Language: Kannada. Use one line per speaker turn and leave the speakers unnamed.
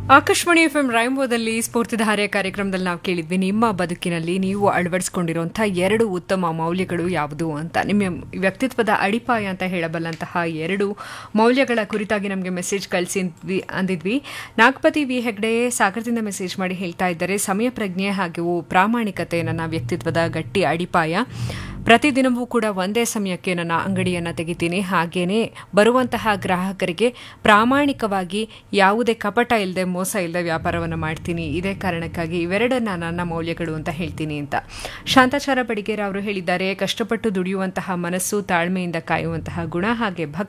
ಆಕಾಶವಾಣಿ ಎಫ್ ಎಂ ರೈಂಬೋದಲ್ಲಿ ಸ್ಫೂರ್ತಿಧಾರೆ ಕಾರ್ಯಕ್ರಮದಲ್ಲಿ ನಾವು ಕೇಳಿದ್ವಿ ನಿಮ್ಮ ಬದುಕಿನಲ್ಲಿ ನೀವು ಅಳವಡಿಸಿಕೊಂಡಿರುವಂಥ ಎರಡು ಉತ್ತಮ ಮೌಲ್ಯಗಳು ಯಾವುದು ಅಂತ ನಿಮ್ಮ ವ್ಯಕ್ತಿತ್ವದ ಅಡಿಪಾಯ ಅಂತ ಹೇಳಬಲ್ಲಂತಹ ಎರಡು ಮೌಲ್ಯಗಳ ಕುರಿತಾಗಿ ನಮಗೆ ಮೆಸೇಜ್ ಕಳಿಸಿದ್ವಿ ಅಂದಿದ್ವಿ ನಾಗಪತಿ ವಿ ಹೆಗ್ಡೆ ಸಾಗರದಿಂದ ಮೆಸೇಜ್ ಮಾಡಿ ಹೇಳ್ತಾ ಇದ್ದಾರೆ ಸಮಯ ಪ್ರಜ್ಞೆ ಹಾಗೂ ಪ್ರಾಮಾಣಿಕತೆ ನನ್ನ ವ್ಯಕ್ತಿತ್ವದ ಗಟ್ಟಿ ಅಡಿಪಾಯ ಪ್ರತಿದಿನವೂ ಕೂಡ ಒಂದೇ ಸಮಯಕ್ಕೆ ನನ್ನ ಅಂಗಡಿಯನ್ನು ತೆಗಿತೀನಿ ಹಾಗೇನೆ ಬರುವಂತಹ ಗ್ರಾಹಕರಿಗೆ ಪ್ರಾಮಾಣಿಕವಾಗಿ ಯಾವುದೇ ಕಪಟ ಇಲ್ಲದೆ ಮೋಸ ಇಲ್ಲದೆ ವ್ಯಾಪಾರವನ್ನು ಮಾಡ್ತೀನಿ ಇದೇ ಕಾರಣಕ್ಕಾಗಿ ಇವೆರಡನ್ನ ನನ್ನ ಮೌಲ್ಯಗಳು ಅಂತ ಹೇಳ್ತೀನಿ ಅಂತ ಶಾಂತಾಚಾರ ಬಡಿಗೇರ ಅವರು ಹೇಳಿದ್ದಾರೆ ಕಷ್ಟಪಟ್ಟು ದುಡಿಯುವಂತಹ ಮನಸ್ಸು ತಾಳ್ಮೆಯಿಂದ ಕಾಯುವಂತಹ ಗುಣ ಹಾಗೆ ಭಕ್ತಿ